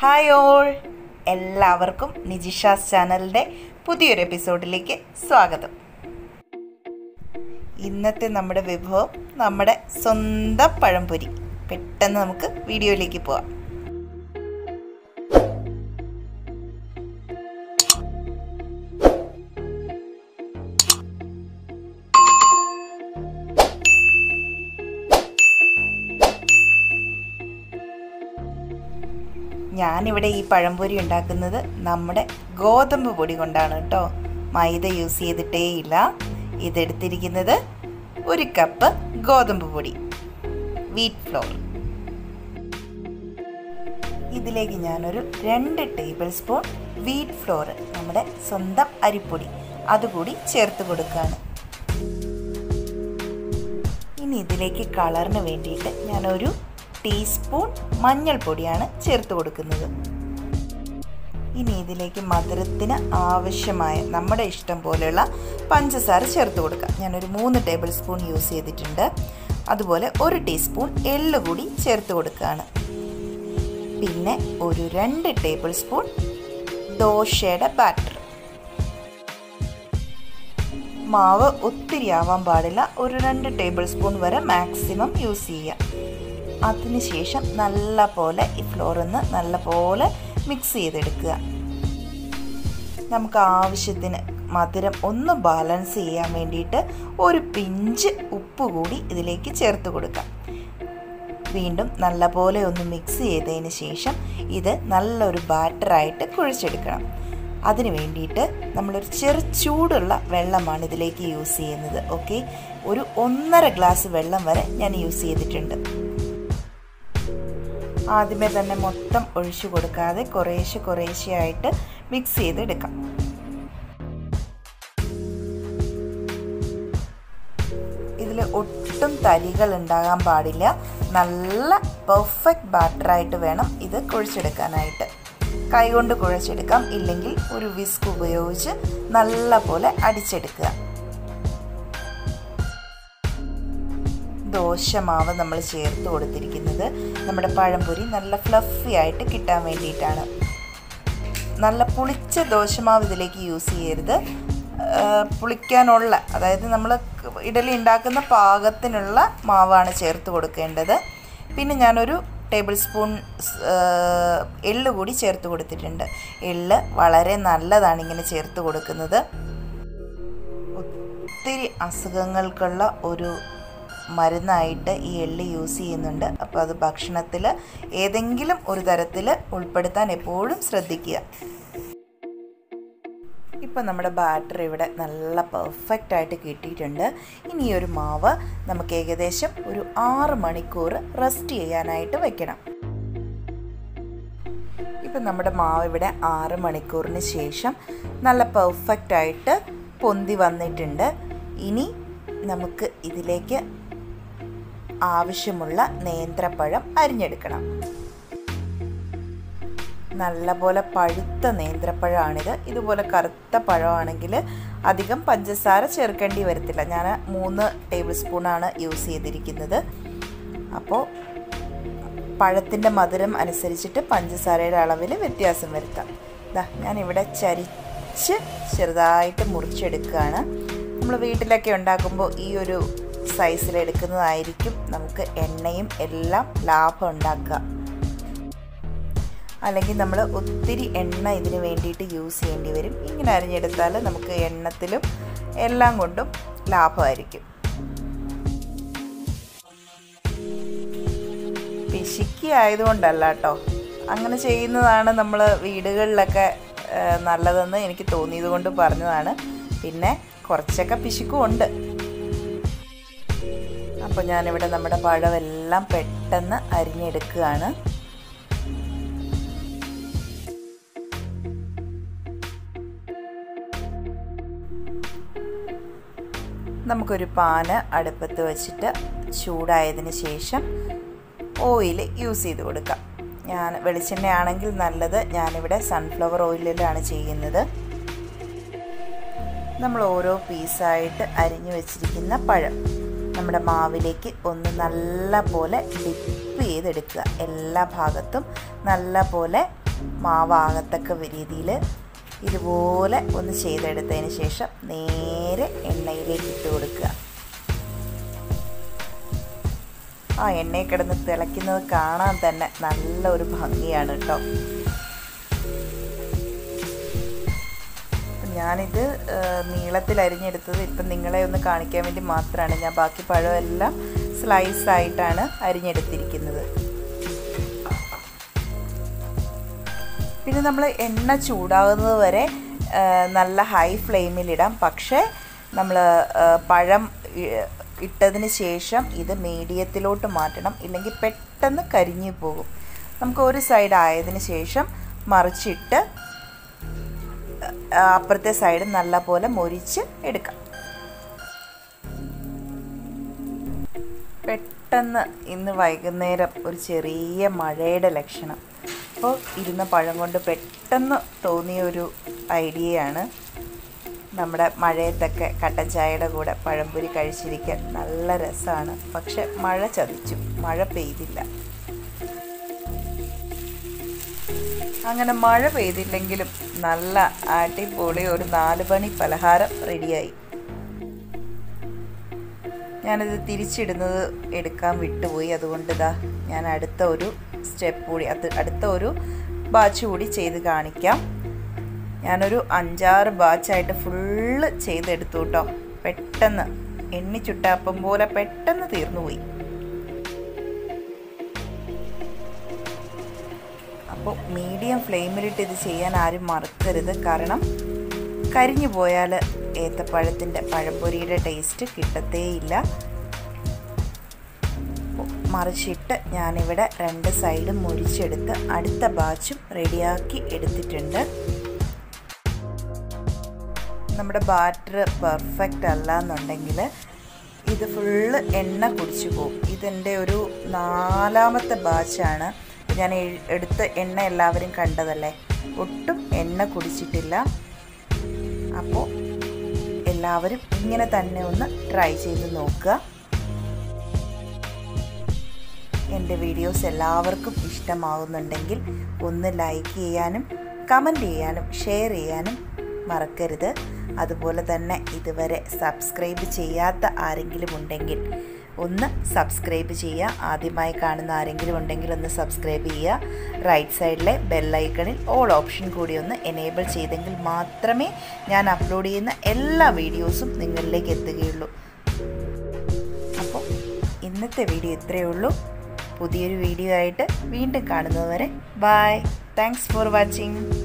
hi all എല്ലാവർക്കും നിജിഷാസ് ചാനലിൻ്റെ പുതിയൊരു എപ്പിസോഡിലേക്ക് സ്വാഗതം ഇന്നത്തെ നമ്മുടെ വിഭവം നമ്മുടെ സ്വന്തം പഴംപൊരി പെട്ടെന്ന് നമുക്ക് വീഡിയോയിലേക്ക് പോവാം ഞാനിവിടെ ഈ പഴംപൊരി ഉണ്ടാക്കുന്നത് നമ്മുടെ ഗോതമ്പ് പൊടി കൊണ്ടാണ് കേട്ടോ മൈദ യൂസ് ചെയ്തിട്ടേയില്ല ഇതെടുത്തിരിക്കുന്നത് ഒരു കപ്പ് ഗോതമ്പ് പൊടി വീറ്റ് ഫ്ലോർ ഇതിലേക്ക് ഞാനൊരു രണ്ട് ടേബിൾ സ്പൂൺ വീറ്റ് ഫ്ലോർ നമ്മുടെ സ്വന്തം അരിപ്പൊടി അതുകൂടി ചേർത്ത് കൊടുക്കുകയാണ് ഇനി ഇതിലേക്ക് കളറിന് വേണ്ടിയിട്ട് ഞാനൊരു ടീസ്പൂൺ മഞ്ഞൾപ്പൊടിയാണ് ചേർത്ത് കൊടുക്കുന്നത് ഇനി ഇതിലേക്ക് മധുരത്തിന് ആവശ്യമായ നമ്മുടെ ഇഷ്ടം പോലെയുള്ള പഞ്ചസാര ചേർത്ത് കൊടുക്കാം ഞാനൊരു മൂന്ന് ടേബിൾ സ്പൂൺ യൂസ് ചെയ്തിട്ടുണ്ട് അതുപോലെ ഒരു ടീസ്പൂൺ എള്ള് കൂടി ചേർത്ത് കൊടുക്കുകയാണ് പിന്നെ ഒരു രണ്ട് ടേബിൾ സ്പൂൺ ദോശയുടെ ബാറ്റർ മാവ് ഒത്തിരി ആവാൻ പാടില്ല ഒരു രണ്ട് ടേബിൾ സ്പൂൺ വരെ മാക്സിമം യൂസ് ചെയ്യുക അതിനുശേഷം നല്ല പോലെ ഈ ഫ്ലോറിന്ന് നല്ല പോലെ മിക്സ് ചെയ്തെടുക്കുക നമുക്ക് ആവശ്യത്തിന് മധുരം ഒന്ന് ബാലൻസ് ചെയ്യാൻ വേണ്ടിയിട്ട് ഒരു പിഞ്ച് ഉപ്പ് കൂടി ഇതിലേക്ക് ചേർത്ത് കൊടുക്കാം വീണ്ടും നല്ലപോലെ ഒന്ന് മിക്സ് ചെയ്തതിന് ശേഷം ഇത് നല്ലൊരു ബാറ്ററായിട്ട് കുഴിച്ചെടുക്കണം അതിന് വേണ്ടിയിട്ട് നമ്മളൊരു ചെറു ചൂടുള്ള വെള്ളമാണ് ഇതിലേക്ക് യൂസ് ചെയ്യുന്നത് ഓക്കെ ഒരു ഒന്നര ഗ്ലാസ് വെള്ളം വരെ ഞാൻ യൂസ് ചെയ്തിട്ടുണ്ട് ആദ്യമേ തന്നെ മൊത്തം ഒഴിച്ചു കൊടുക്കാതെ കുറേശ്ശെ കുറേശ്ശെയായിട്ട് മിക്സ് ചെയ്തെടുക്കാം ഇതിൽ ഒട്ടും തരികൾ ഉണ്ടാകാൻ പാടില്ല നല്ല പെർഫെക്റ്റ് ബാറ്ററായിട്ട് വേണം ഇത് കുഴിച്ചെടുക്കാനായിട്ട് കൈകൊണ്ട് കുഴച്ചെടുക്കാം ഇല്ലെങ്കിൽ ഒരു വിസ്ക് ഉപയോഗിച്ച് നല്ല പോലെ അടിച്ചെടുക്കുക ദോശമാവ് നമ്മൾ ചേർത്ത് കൊടുത്തിരിക്കുന്നത് നമ്മുടെ പഴംപൊരി നല്ല ഫ്ലഫി ആയിട്ട് കിട്ടാൻ വേണ്ടിയിട്ടാണ് നല്ല പുളിച്ച ദോശമാവ് ഇതിലേക്ക് യൂസ് ചെയ്യരുത് പുളിക്കാനുള്ള അതായത് നമ്മൾ ഇഡലി ഉണ്ടാക്കുന്ന പാകത്തിനുള്ള മാവാണ് ചേർത്ത് കൊടുക്കേണ്ടത് പിന്നെ ഞാനൊരു ടേബിൾ സ്പൂൺ എള്ള് കൂടി ചേർത്ത് കൊടുത്തിട്ടുണ്ട് എള്ള് വളരെ നല്ലതാണ് ഇങ്ങനെ ചേർത്ത് കൊടുക്കുന്നത് ഒത്തിരി അസുഖങ്ങൾക്കുള്ള ഒരു മരുന്നായിട്ട് ഈ എള്ള് യൂസ് ചെയ്യുന്നുണ്ട് അപ്പോൾ അത് ഭക്ഷണത്തിൽ ഏതെങ്കിലും ഒരു തരത്തിൽ ഉൾപ്പെടുത്താൻ എപ്പോഴും ശ്രദ്ധിക്കുക ഇപ്പം നമ്മുടെ ബാറ്റർ ഇവിടെ നല്ല പെർഫെക്റ്റ് ആയിട്ട് കിട്ടിയിട്ടുണ്ട് ഇനി ഈ ഒരു മാവ് നമുക്ക് ഏകദേശം ഒരു ആറ് മണിക്കൂർ റെസ്റ്റ് ചെയ്യാനായിട്ട് വെക്കണം ഇപ്പം നമ്മുടെ മാവ് ഇവിടെ ആറ് മണിക്കൂറിന് ശേഷം നല്ല പെർഫെക്റ്റ് ആയിട്ട് പൊന്തി വന്നിട്ടുണ്ട് ഇനി നമുക്ക് ഇതിലേക്ക് ആവശ്യമുള്ള നേന്ത്രപ്പഴം അരിഞ്ഞെടുക്കണം നല്ലപോലെ പഴുത്ത നേന്ത്രപ്പഴമാണിത് ഇതുപോലെ കറുത്ത പഴമാണെങ്കിൽ അധികം പഞ്ചസാര ചേർക്കേണ്ടി വരത്തില്ല ഞാൻ മൂന്ന് ടേബിൾ സ്പൂണാണ് യൂസ് ചെയ്തിരിക്കുന്നത് അപ്പോൾ പഴത്തിൻ്റെ മധുരം അനുസരിച്ചിട്ട് പഞ്ചസാരയുടെ അളവിൽ വ്യത്യാസം വരുത്താം ഇതാ ഞാനിവിടെ ചരിച്ച് ചെറുതായിട്ട് മുറിച്ചെടുക്കുകയാണ് നമ്മൾ വീട്ടിലൊക്കെ ഉണ്ടാക്കുമ്പോൾ ഈ ഒരു സൈസിൽ എടുക്കുന്നതായിരിക്കും നമുക്ക് എണ്ണയും എല്ലാം ലാഭം ഉണ്ടാക്കുക അല്ലെങ്കിൽ നമ്മൾ ഒത്തിരി എണ്ണ ഇതിന് വേണ്ടിയിട്ട് യൂസ് ചെയ്യേണ്ടി വരും ഇങ്ങനെ അരിഞ്ഞെടുത്താൽ നമുക്ക് എണ്ണത്തിലും എല്ലാം കൊണ്ടും ലാഭമായിരിക്കും പിശുക്കി ആയതുകൊണ്ടല്ല കേട്ടോ അങ്ങനെ ചെയ്യുന്നതാണ് നമ്മൾ വീടുകളിലൊക്കെ നല്ലതെന്ന് എനിക്ക് തോന്നിയത് കൊണ്ട് പറഞ്ഞതാണ് പിന്നെ കുറച്ചൊക്കെ പിശുക്കും ഉണ്ട് അപ്പോൾ ഞാനിവിടെ നമ്മുടെ പഴമെല്ലാം പെട്ടെന്ന് അരിഞ്ഞെടുക്കുകയാണ് നമുക്കൊരു പാന് അടുപ്പത്ത് വെച്ചിട്ട് ചൂടായതിന് ശേഷം ഓയിൽ യൂസ് ചെയ്ത് കൊടുക്കാം ഞാൻ വെളിച്ചെണ്ണയാണെങ്കിൽ നല്ലത് ഞാനിവിടെ സൺഫ്ലവർ ഓയിലിലാണ് ചെയ്യുന്നത് നമ്മൾ ഓരോ പീസായിട്ട് അരിഞ്ഞു വെച്ചിരിക്കുന്ന പഴം നമ്മുടെ മാവിലേക്ക് ഒന്ന് നല്ല പോലെ ഡിപ്പ് ചെയ്തെടുക്കുക എല്ലാ ഭാഗത്തും നല്ല പോലെ മാവാകത്തക്ക രീതിയിൽ ഇതുപോലെ ഒന്ന് ചെയ്തെടുത്തതിന് ശേഷം നേരെ എണ്ണയിലേക്ക് ഇട്ട് കൊടുക്കുക ആ എണ്ണയിൽ കിടന്ന് തിളയ്ക്കുന്നത് കാണാൻ തന്നെ നല്ല ഒരു ഭംഗിയാണ് കേട്ടോ ഞാനിത് നീളത്തിൽ അരിഞ്ഞെടുത്തത് ഇപ്പം നിങ്ങളെ ഒന്ന് കാണിക്കാൻ വേണ്ടി മാത്രമാണ് ഞാൻ ബാക്കി പഴമെല്ലാം സ്ലൈസ് ആയിട്ടാണ് അരിഞ്ഞെടുത്തിരിക്കുന്നത് പിന്നെ നമ്മൾ എണ്ണ ചൂടാകുന്നത് വരെ നല്ല ഹൈ ഫ്ലെയിമിലിടാം പക്ഷേ നമ്മൾ പഴം ഇട്ടതിന് ശേഷം ഇത് മീഡിയത്തിലോട്ട് മാറ്റണം ഇല്ലെങ്കിൽ പെട്ടെന്ന് കരിഞ്ഞു പോകും നമുക്ക് ഒരു സൈഡ് ആയതിന് ശേഷം മറിച്ചിട്ട് അപ്പുറത്തെ സൈഡ് നല്ലപോലെ മൊരിച്ച് എടുക്കാം പെട്ടെന്ന് ഇന്ന് വൈകുന്നേരം ഒരു ചെറിയ മഴയുടെ ലക്ഷണം അപ്പോൾ ഇരുന്ന പഴം കൊണ്ട് പെട്ടെന്ന് തോന്നിയ ഒരു ഐഡിയയാണ് നമ്മുടെ മഴയത്തൊക്കെ കട്ടൻ ചായയുടെ കൂടെ പഴംപൊരി കഴിച്ചിരിക്കാൻ നല്ല രസമാണ് പക്ഷെ മഴ ചതിച്ചു മഴ പെയ്തില്ല അങ്ങനെ മഴ പെയ്തില്ലെങ്കിലും നല്ല അടിപൊളി ഒരു നാല് മണി പലഹാരം റെഡിയായി ഞാനിത് തിരിച്ചിടുന്നത് എടുക്കാൻ വിട്ടുപോയി അതുകൊണ്ട് ഇതാ ഞാൻ അടുത്ത ഒരു സ്റ്റെപ്പ് കൂടി അത് അടുത്ത ഒരു ബാച്ച് കൂടി ചെയ്ത് കാണിക്കാം ഞാനൊരു അഞ്ചാറ് ബാച്ചായിട്ട് ഫുള്ള് ചെയ്തെടുത്തു കേട്ടോ പെട്ടെന്ന് എണ്ണി ചുട്ടാപ്പം പോലെ പെട്ടെന്ന് തീർന്നു പോയി അപ്പോൾ മീഡിയം ഫ്ലെയിമിലിട്ട് ഇത് ചെയ്യാൻ ആരും മറക്കരുത് കാരണം കരിഞ്ഞു പോയാൽ ഏത്തപ്പഴത്തിൻ്റെ പഴംപൊരിയുടെ ടേസ്റ്റ് കിട്ടത്തേയില്ല മറിച്ചിട്ട് ഞാനിവിടെ രണ്ട് സൈഡും മുരിച്ചെടുത്ത് അടുത്ത ബാച്ചും റെഡിയാക്കി എടുത്തിട്ടുണ്ട് നമ്മുടെ ബാറ്റർ പെർഫെക്റ്റ് അല്ല എന്നുണ്ടെങ്കിൽ ഇത് ഫുള്ള് എണ്ണ കുടിച്ചു പോകും ഇതെൻ്റെ ഒരു നാലാമത്തെ ബാച്ചാണ് ഞാൻ എടുത്ത എണ്ണ എല്ലാവരും കണ്ടതല്ലേ ഒട്ടും എണ്ണ കുടിച്ചിട്ടില്ല അപ്പോൾ എല്ലാവരും ഇങ്ങനെ തന്നെ ഒന്ന് ട്രൈ ചെയ്ത് നോക്കുക എൻ്റെ വീഡിയോസ് എല്ലാവർക്കും ഇഷ്ടമാകുന്നുണ്ടെങ്കിൽ ഒന്ന് ലൈക്ക് ചെയ്യാനും കമൻറ്റ് ചെയ്യാനും ഷെയർ ചെയ്യാനും മറക്കരുത് അതുപോലെ തന്നെ ഇതുവരെ സബ്സ്ക്രൈബ് ചെയ്യാത്ത ആരെങ്കിലും ഉണ്ടെങ്കിൽ ഒന്ന് സബ്സ്ക്രൈബ് ചെയ്യുക ആദ്യമായി കാണുന്ന ആരെങ്കിലും ഉണ്ടെങ്കിൽ ഒന്ന് സബ്സ്ക്രൈബ് ചെയ്യുക റൈറ്റ് സൈഡിലെ ബെല്ലൈക്കണിൽ ഓൾ ഓപ്ഷൻ കൂടി ഒന്ന് എനേബിൾ ചെയ്തെങ്കിൽ മാത്രമേ ഞാൻ അപ്ലോഡ് ചെയ്യുന്ന എല്ലാ വീഡിയോസും നിങ്ങളിലേക്ക് എത്തുകയുള്ളൂ അപ്പോൾ ഇന്നത്തെ വീഡിയോ ഇത്രയേ ഉള്ളൂ പുതിയൊരു വീഡിയോ ആയിട്ട് വീണ്ടും കാണുന്നതുവരെ ബായ് താങ്ക്സ് ഫോർ വാച്ചിങ്